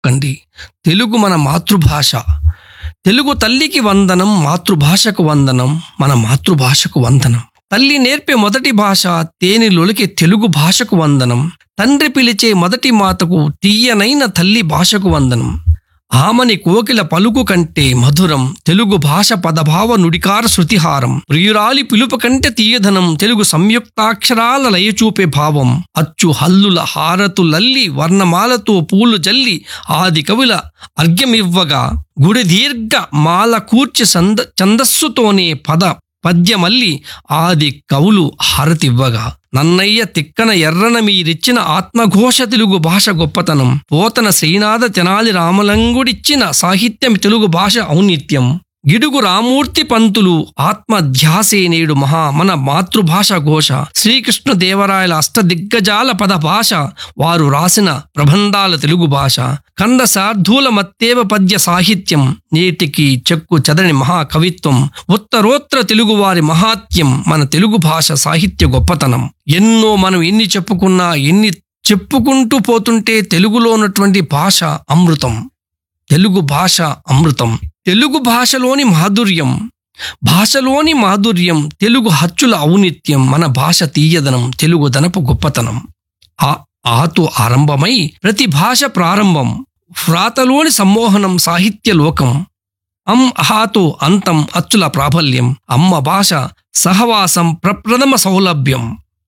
మొక్కండి తెలుగు మన మాతృభాష తెలుగు తల్లికి వందనం మాతృభాషకు వందనం మన మాతృభాషకు వందనం తల్లి నేర్పే మొదటి భాష తేనెలొలికే తెలుగు భాషకు వందనం తండ్రి పిలిచే మొదటి మాతకు తీయనైన తల్లి భాషకు వందనం ఆమని కోకిల పలుకు కంటే మధురం తెలుగు భాష పదభావ నుడికార శృతిహారం ప్రియురాలి పిలుపు కంటే తీయధనం తెలుగు సంయుక్తాక్షరాల లయచూపే భావం అచ్చు హల్లుల హారతులల్లి వర్ణమాలతో పూలు జల్లి ఆది కవుల అర్ఘ్యమివ్వగా గుడి దీర్ఘ మాల కూర్చి సంద ఛందస్సుతోనే పద పద్యమల్లి ఆది కవులు హారతివ్వగా నన్నయ్య తిక్కన ఎర్రన మీరిచ్చిన ఆత్మఘోష తెలుగు భాష గొప్పతనం పోతన శ్రీనాథ తెనాలి రామలంగుడిచ్చిన సాహిత్యం తెలుగు భాష ఔన్నిత్యం గిడుగు రామూర్తి పంతులు ఆత్మ ధ్యాసే నేడు మహా మన మాతృభాష ఘోష శ్రీకృష్ణ దేవరాయల అష్టదిగ్గజాల పద భాష వారు రాసిన ప్రబంధాల తెలుగు భాష కంద శార్ధూల మత్తేవ పద్య సాహిత్యం నేటికి చెక్కు చదని మహాకవిత్వం ఉత్తరోత్తర తెలుగువారి మహాత్యం మన తెలుగు భాష సాహిత్య గొప్పతనం ఎన్నో మనం ఎన్ని చెప్పుకున్నా ఎన్ని చెప్పుకుంటూ పోతుంటే తెలుగులో ఉన్నటువంటి భాష అమృతం తెలుగు భాష అమృతం తెలుగు భాషలోని మాధుర్యం భాషలోని మాధుర్యం తెలుగు హచ్చుల ఔనిత్యం మన భాష తీయదనం తెలుగు దనపు గొప్పతనం ఆ ఆతో ఆరంభమై ప్రతి భాష ప్రారంభం వ్రాతలోని సమ్మోహనం సాహిత్య లోకం అం అహాతో అంతం అచ్చుల ప్రాబల్యం అమ్మ భాష సహవాసం ప్రప్రథమ సౌలభ్యం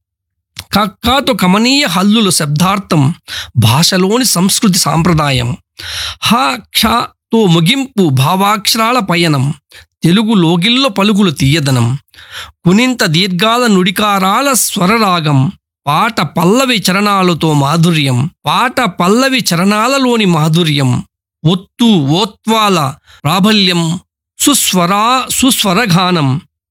కక్కాతో కమనీయ హల్లులు శబ్దార్థం భాషలోని సంస్కృతి సాంప్రదాయం హ క్షతో ముగింపు భావాక్షరాల పయనం తెలుగు లోగిల్లో పలుకులు తీయదనం కునింత దీర్ఘాల నుడికారాల స్వరరాగం పాట పల్లవి చరణాలతో మాధుర్యం పాట పల్లవి చరణాలలోని మాధుర్యం ఒత్తు ఓత్వాల ప్రాబల్యం సుస్వరా సుస్వరగానం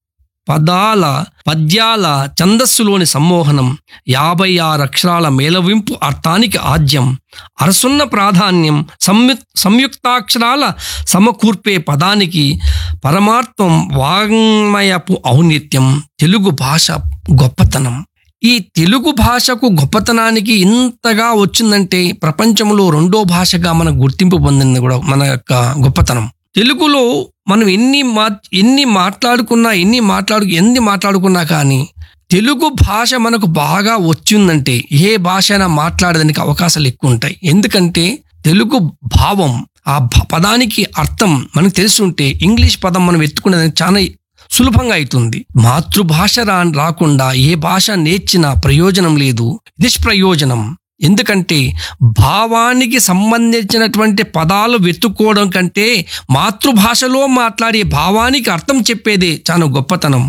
పదాల పద్యాల ఛందస్సులోని సమ్మోహనం యాభై ఆరు అక్షరాల మేలవింపు అర్థానికి ఆద్యం అరసున్న ప్రాధాన్యం సంయు సంయుక్తాక్షరాల సమకూర్పే పదానికి పరమార్థం వాంగ్మయపు ఔన్నిత్యం తెలుగు భాష గొప్పతనం ఈ తెలుగు భాషకు గొప్పతనానికి ఇంతగా వచ్చిందంటే ప్రపంచంలో రెండో భాషగా మన గుర్తింపు పొందింది కూడా మన యొక్క గొప్పతనం తెలుగులో మనం ఎన్ని మా ఎన్ని మాట్లాడుకున్నా ఎన్ని మాట్లాడు ఎన్ని మాట్లాడుకున్నా కానీ తెలుగు భాష మనకు బాగా వచ్చిందంటే ఏ భాష అయినా మాట్లాడడానికి అవకాశాలు ఎక్కువ ఉంటాయి ఎందుకంటే తెలుగు భావం ఆ భ- పదానికి అర్థం మనకు తెలుసుంటే ఇంగ్లీష్ పదం మనం ఎత్తుకునేదానికి చాలా సులభంగా అవుతుంది మాతృభాష రా రాకుండా ఏ భాష నేర్చినా ప్రయోజనం లేదు నిష్ప్రయోజనం ఎందుకంటే భావానికి సంబంధించినటువంటి పదాలు వెతుక్కోవడం కంటే మాతృభాషలో మాట్లాడే భావానికి అర్థం చెప్పేదే చాలా గొప్పతనం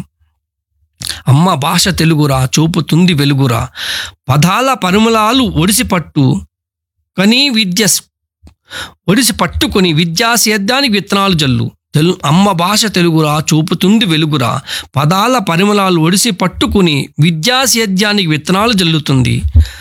అమ్మ భాష తెలుగురా చూపుతుంది వెలుగురా పదాల పరిమళాలు ఒడిసి పట్టు కనీ విద్య స్- ఒడిసి పట్టుకొని విద్యా సేద్యానికి విత్తనాలు జల్లు తెలు అమ్మ భాష తెలుగురా చూపుతుంది వెలుగురా పదాల పరిమళాలు ఒడిసి పట్టుకుని విద్యా సేద్యానికి విత్తనాలు జల్లుతుంది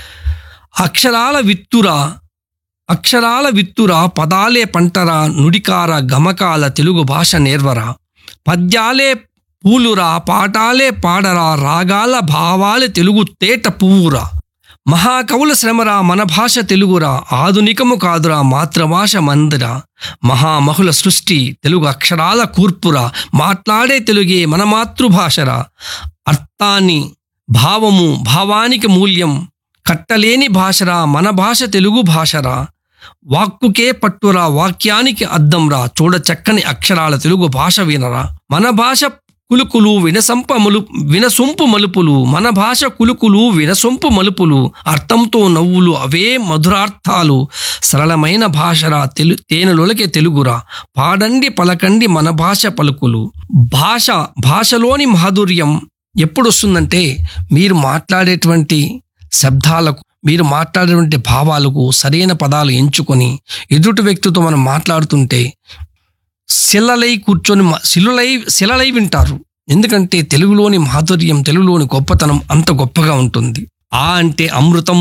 అక్షరాల విత్తురా అక్షరాల విత్తురా పదాలే పంటరా నుడికార గమకాల తెలుగు భాష నేర్వరా పద్యాలే పూలురా పాటాలే పాడరా రాగాల భావాలే తెలుగు తేట పువ్వురా మహాకవుల శ్రమరా మన భాష తెలుగురా ఆధునికము కాదురా మాతృభాష మందిరా మహామహుల సృష్టి తెలుగు అక్షరాల కూర్పురా మాట్లాడే తెలుగే మన మాతృభాషరా అర్థాన్ని భావము భావానికి మూల్యం కట్టలేని భాషరా మన భాష తెలుగు భాషరా వాక్కుకే పట్టురా వాక్యానికి అద్దంరా చూడ చక్కని అక్షరాల తెలుగు భాష వినరా మన భాష కులుకులు వినసంప మలు వినసొంపు మలుపులు మన భాష కులుకులు వినసొంపు మలుపులు అర్థంతో నవ్వులు అవే మధురార్థాలు సరళమైన భాషరా తెలు తేనెలొలకే తెలుగురా పాడండి పలకండి మన భాష పలుకులు భాష భాషలోని మాధుర్యం ఎప్పుడు వస్తుందంటే మీరు మాట్లాడేటువంటి శబ్దాలకు మీరు మాట్లాడేటువంటి భావాలకు సరైన పదాలు ఎంచుకొని ఎదుటి వ్యక్తితో మనం మాట్లాడుతుంటే శిలలై కూర్చొని మ- శిలులై శిలలై వింటారు ఎందుకంటే తెలుగులోని మాధుర్యం తెలుగులోని గొప్పతనం అంత గొప్పగా ఉంటుంది ఆ అంటే అమృతం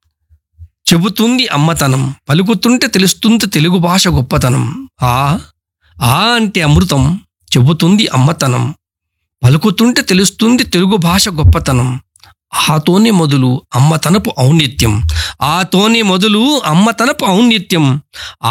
చెబుతుంది అమ్మతనం పలుకుతుంటే తెలుస్తుంది తెలుగు భాష గొప్పతనం ఆ ఆ అంటే అమృతం చెబుతుంది అమ్మతనం పలుకుతుంటే తెలుస్తుంది తెలుగు భాష గొప్పతనం ఆతోనే మొదలు అమ్మతనపు ఔన్నిత్యం ఆతోనే మొదలు అమ్మతనపు ఔన్నిత్యం